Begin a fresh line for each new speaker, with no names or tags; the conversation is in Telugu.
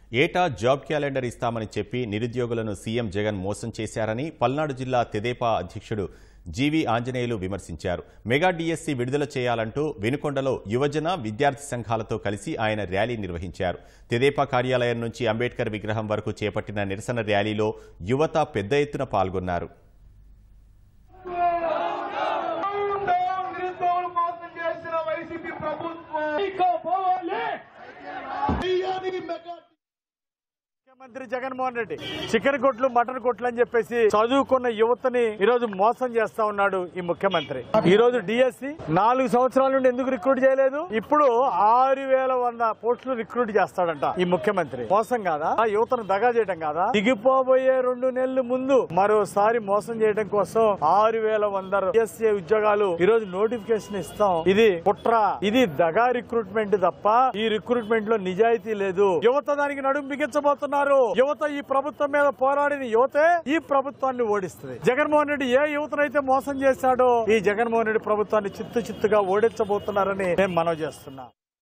ఏటా జాబ్ క్యాలెండర్ ఇస్తామని చెప్పి నిరుద్యోగులను సీఎం జగన్ మోసం చేశారని పల్నాడు జిల్లా తెదేపా అధ్యక్షుడు జీవి ఆంజనేయులు విమర్శించారు మెగా డిఎస్సి విడుదల చేయాలంటూ వెనుకొండలో యువజన విద్యార్థి సంఘాలతో కలిసి ఆయన ర్యాలీ నిర్వహించారు తెదేపా కార్యాలయం నుంచి అంబేద్కర్ విగ్రహం వరకు చేపట్టిన నిరసన ర్యాలీలో యువత పెద్ద ఎత్తున పాల్గొన్నారు
నిరుద్యోగులు మోసం చేసిన వైసీపీ ప్రభుత్వం పోవాలి
ముఖ్యమంత్రి జగన్మోహన్ రెడ్డి చికెన్ కొట్లు మటన్ కొట్లు అని చెప్పేసి చదువుకున్న యువతని ఈ రోజు మోసం చేస్తా ఉన్నాడు ఈ ముఖ్యమంత్రి ఈ రోజు డిఎస్సి నాలుగు సంవత్సరాల నుండి ఎందుకు రిక్రూట్ చేయలేదు ఇప్పుడు ఆరు వేల వంద పోస్టులు రిక్రూట్ చేస్తాడంట ఈ ముఖ్యమంత్రి మోసం కాదా ఆ యువతను దగా చేయడం కాదా దిగిపోబోయే రెండు నెలల ముందు మరోసారి మోసం చేయడం కోసం ఆరు వేల వంద డిఎస్సి ఉద్యోగాలు ఈ రోజు నోటిఫికేషన్ ఇస్తాం ఇది కుట్ర ఇది దగా రిక్రూట్మెంట్ తప్ప ఈ రిక్రూట్మెంట్ లో నిజాయితీ లేదు యువత దానికి నడుము బిగించబోతున్నారు యువత ఈ ప్రభుత్వం మీద పోరాడిన యువతే ఈ ప్రభుత్వాన్ని ఓడిస్తుంది జగన్మోహన్ రెడ్డి ఏ యువతనైతే మోసం చేశాడో ఈ జగన్మోహన్ రెడ్డి ప్రభుత్వాన్ని చిత్తు చిత్తుగా ఓడించబోతున్నారని నేను మనవి చేస్తున్నా